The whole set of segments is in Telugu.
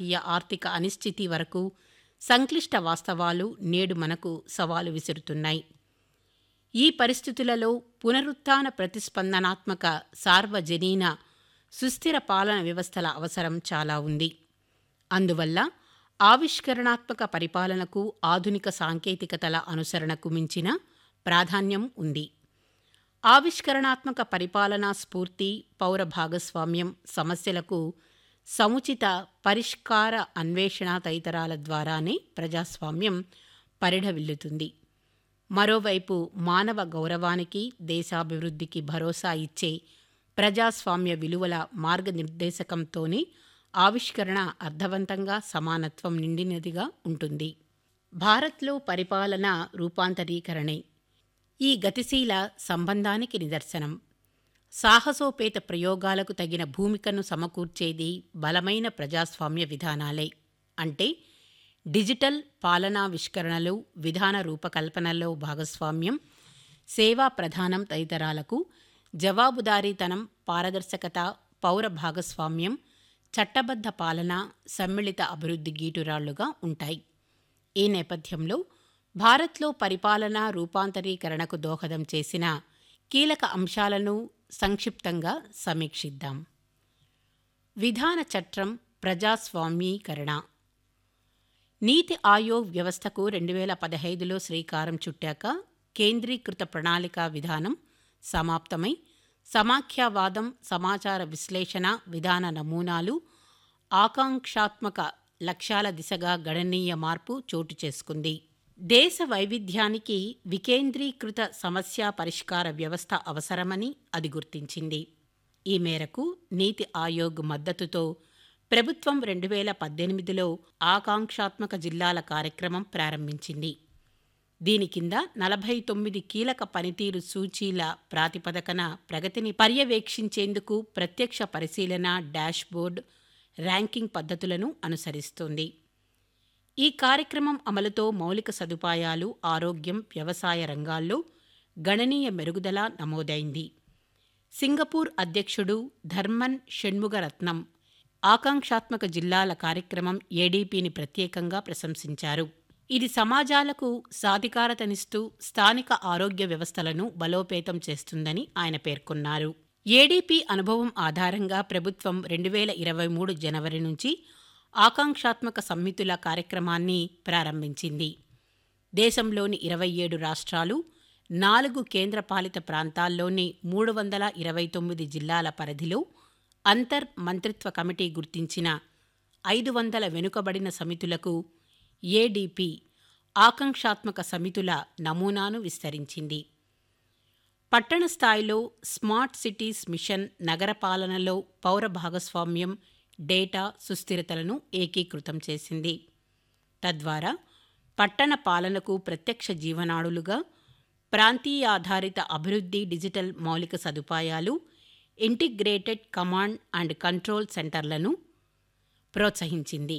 అంతర్జాతీయ ఆర్థిక అనిశ్చితి వరకు సంక్లిష్ట వాస్తవాలు నేడు మనకు సవాలు విసురుతున్నాయి ఈ పరిస్థితులలో పునరుత్థాన ప్రతిస్పందనాత్మక సార్వజనీన సుస్థిర పాలన వ్యవస్థల అవసరం చాలా ఉంది అందువల్ల ఆవిష్కరణాత్మక పరిపాలనకు ఆధునిక సాంకేతికతల అనుసరణకు మించిన ప్రాధాన్యం ఉంది ఆవిష్కరణాత్మక పరిపాలనా స్ఫూర్తి పౌర భాగస్వామ్యం సమస్యలకు సముచిత పరిష్కార అన్వేషణ తదితరాల ద్వారానే ప్రజాస్వామ్యం పరిఢవిల్లుతుంది మరోవైపు మానవ గౌరవానికి దేశాభివృద్ధికి భరోసా ఇచ్చే ప్రజాస్వామ్య విలువల మార్గనిర్దేశకంతోనే ఆవిష్కరణ అర్థవంతంగా సమానత్వం నిండినదిగా ఉంటుంది భారత్లో పరిపాలన రూపాంతరీకరణే ఈ గతిశీల సంబంధానికి నిదర్శనం సాహసోపేత ప్రయోగాలకు తగిన భూమికను సమకూర్చేది బలమైన ప్రజాస్వామ్య విధానాలే అంటే డిజిటల్ పాలనావిష్కరణలు విధాన రూపకల్పనలో భాగస్వామ్యం సేవా ప్రధానం తదితరాలకు జవాబుదారీతనం పారదర్శకత పౌర భాగస్వామ్యం చట్టబద్ధ పాలన సమ్మిళిత అభివృద్ధి గీటురాళ్లుగా ఉంటాయి ఈ నేపథ్యంలో భారత్లో పరిపాలనా రూపాంతరీకరణకు దోహదం చేసిన కీలక అంశాలను సంక్షిప్తంగా సమీక్షిద్దాం విధాన చట్టం ప్రజాస్వామీకరణ నీతి ఆయోగ్ వ్యవస్థకు రెండు వేల పదహైదులో శ్రీకారం చుట్టాక కేంద్రీకృత ప్రణాళికా విధానం సమాప్తమై సమాఖ్యావాదం సమాచార విశ్లేషణ విధాన నమూనాలు ఆకాంక్షాత్మక లక్ష్యాల దిశగా గణనీయ మార్పు చోటు చేసుకుంది దేశ వైవిధ్యానికి వికేంద్రీకృత సమస్య పరిష్కార వ్యవస్థ అవసరమని అది గుర్తించింది ఈ మేరకు నీతి ఆయోగ్ మద్దతుతో ప్రభుత్వం రెండు వేల పద్దెనిమిదిలో ఆకాంక్షాత్మక జిల్లాల కార్యక్రమం ప్రారంభించింది దీని కింద నలభై తొమ్మిది కీలక పనితీరు సూచీల ప్రాతిపదకన ప్రగతిని పర్యవేక్షించేందుకు ప్రత్యక్ష పరిశీలన డాష్బోర్డ్ ర్యాంకింగ్ పద్ధతులను అనుసరిస్తోంది ఈ కార్యక్రమం అమలుతో మౌలిక సదుపాయాలు ఆరోగ్యం వ్యవసాయ రంగాల్లో గణనీయ మెరుగుదల నమోదైంది సింగపూర్ అధ్యక్షుడు ధర్మన్ షణ్ముగరత్నం ఆకాంక్షాత్మక జిల్లాల కార్యక్రమం ఏడీపీని ప్రత్యేకంగా ప్రశంసించారు ఇది సమాజాలకు సాధికారతనిస్తూ స్థానిక ఆరోగ్య వ్యవస్థలను బలోపేతం చేస్తుందని ఆయన పేర్కొన్నారు ఏడీపీ అనుభవం ఆధారంగా ప్రభుత్వం రెండు వేల ఇరవై మూడు జనవరి నుంచి ఆకాంక్షాత్మక సమ్మితుల కార్యక్రమాన్ని ప్రారంభించింది దేశంలోని ఇరవై ఏడు రాష్ట్రాలు నాలుగు కేంద్రపాలిత ప్రాంతాల్లోని మూడు వందల ఇరవై తొమ్మిది జిల్లాల పరిధిలో అంతర్ మంత్రిత్వ కమిటీ గుర్తించిన ఐదు వందల వెనుకబడిన సమితులకు ఏడీపీ ఆకాంక్షాత్మక సమితుల నమూనాను విస్తరించింది పట్టణ స్థాయిలో స్మార్ట్ సిటీస్ మిషన్ నగరపాలనలో పౌర భాగస్వామ్యం డేటా సుస్థిరతలను ఏకీకృతం చేసింది తద్వారా పట్టణ పాలనకు ప్రత్యక్ష జీవనాడులుగా ప్రాంతీయాధారిత అభివృద్ధి డిజిటల్ మౌలిక సదుపాయాలు ఇంటిగ్రేటెడ్ కమాండ్ అండ్ కంట్రోల్ సెంటర్లను ప్రోత్సహించింది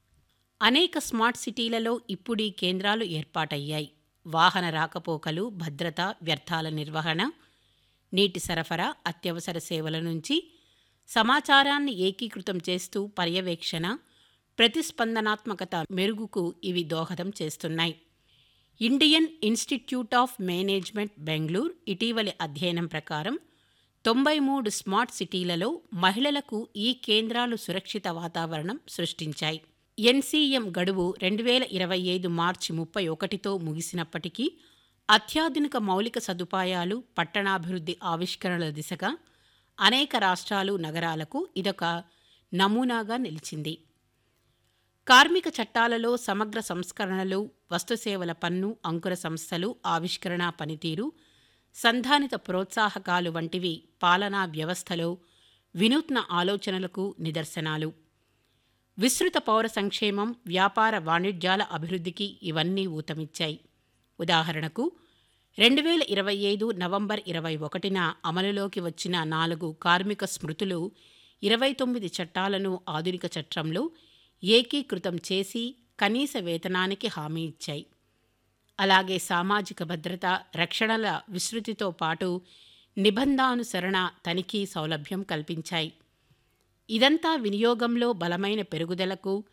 అనేక స్మార్ట్ సిటీలలో ఇప్పుడీ కేంద్రాలు ఏర్పాటయ్యాయి వాహన రాకపోకలు భద్రత వ్యర్థాల నిర్వహణ నీటి సరఫరా అత్యవసర సేవల నుంచి సమాచారాన్ని ఏకీకృతం చేస్తూ పర్యవేక్షణ ప్రతిస్పందనాత్మకత మెరుగుకు ఇవి దోహదం చేస్తున్నాయి Indian Institute of Management Bengaluru ఇటీవలి అధ్యయనం ప్రకారం తొంభై మూడు స్మార్ట్ సిటీలలో మహిళలకు ఈ కేంద్రాలు సురక్షిత వాతావరణం సృష్టించాయి ఎన్సీఎం గడువు రెండు వేల ఇరవై ఐదు మార్చి ముప్పై ఒకటితో ముగిసినప్పటికీ అత్యాధునిక మౌలిక సదుపాయాలు పట్టణాభివృద్ధి ఆవిష్కరణల దిశగా అనేక రాష్ట్రాలు నగరాలకు ఇదొక నమూనాగా నిలిచింది కార్మిక చట్టాలలో సమగ్ర సంస్కరణలు వస్తుసేవల పన్ను అంకుర సంస్థలు ఆవిష్కరణ పనితీరు సంధానిత ప్రోత్సాహకాలు వంటివి పాలనా వ్యవస్థలో వినూత్న ఆలోచనలకు నిదర్శనాలు విస్తృత పౌర సంక్షేమం వ్యాపార వాణిజ్యాల అభివృద్ధికి ఇవన్నీ ఊతమిచ్చాయి ఉదాహరణకు రెండు వేల ఇరవై ఐదు నవంబర్ ఇరవై ఒకటిన అమలులోకి వచ్చిన నాలుగు కార్మిక స్మృతులు ఇరవై తొమ్మిది చట్టాలను ఆధునిక చట్టంలో ఏకీకృతం చేసి కనీస వేతనానికి హామీ ఇచ్చాయి అలాగే సామాజిక భద్రత రక్షణల విస్తృతితో పాటు నిబంధానుసరణ తనిఖీ సౌలభ్యం కల్పించాయి ఇదంతా వినియోగంలో బలమైన పెరుగుదలకు